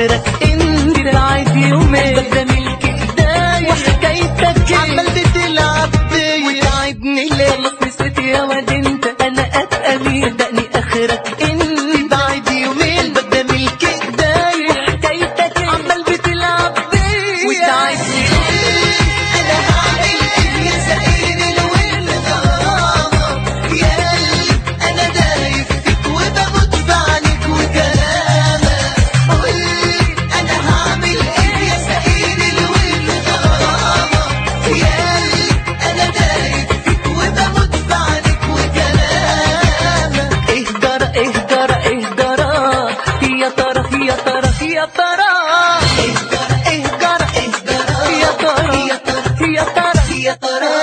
اخرك انت بعد يومين ده ملك ايديا وحكايتك عمال بتلعب بيا وتعبني ليه خلاص نسيت يا واد انت انا اتقى مين دقني اخرك انت بعد يومين ده ملك ايديا وحكايتك عمال بتلعب بيا وتعبني ليه انا هعمل ايه يا سعيد الولد يا قلبي انا دايب فيك وبموت بعينك وكلامك قولي انا هعمل ايه يا سعيد الولد يا قلبي انا دايب فيك وبموت بعينك وكلامك اهدر اهدر اهدر يا ترى يا ترى يا ترى اهدر اهدر اهدر يا ترى يا ترى يا ترى يا ترى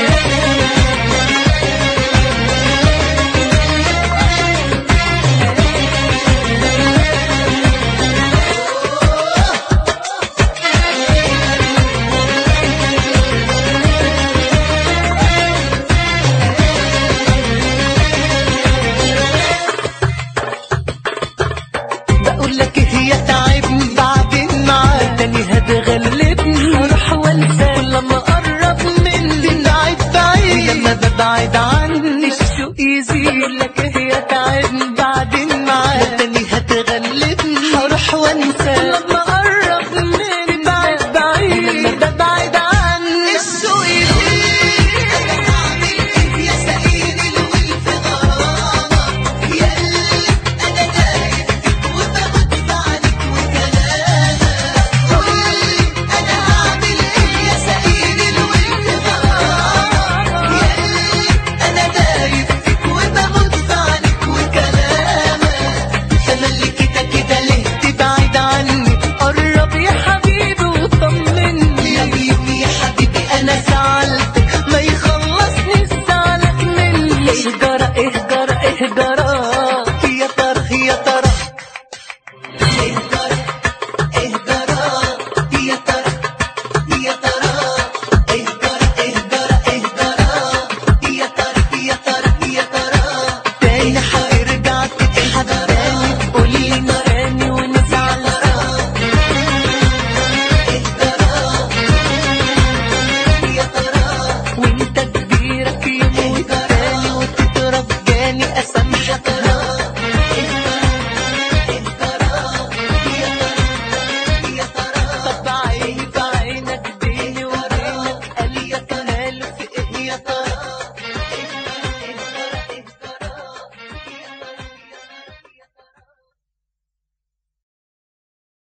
بقول لك هي تعبني بعدين معاك تاني هتغلبني هروح وانسى كل ما اقرب مني بعيد بعيد ولما ببعد عني الشوق يزيد بقول لك هي تعبني بعدين معاك تاني هتغلبني هروح وانسى لما اقرب مني بعيد بعيد ولما ببعد عني الشوق يزيد انا هعمل ايه يا سعيد الولد غرامك يا قلبي انا دايب فيك وبموت بعدك وكلامك قولي انا هعمل ايه يا سعيد الولد غرامك يا قلبي انا دايب فيك وبموت بعدك وكلامك انا اللي كده كده ليه تبعد عني قرب يا حبيبي وطمني يا بيبي يا حبيبي انا زعلت ما يخلصني زعلك مني اهجر اهجر اهجر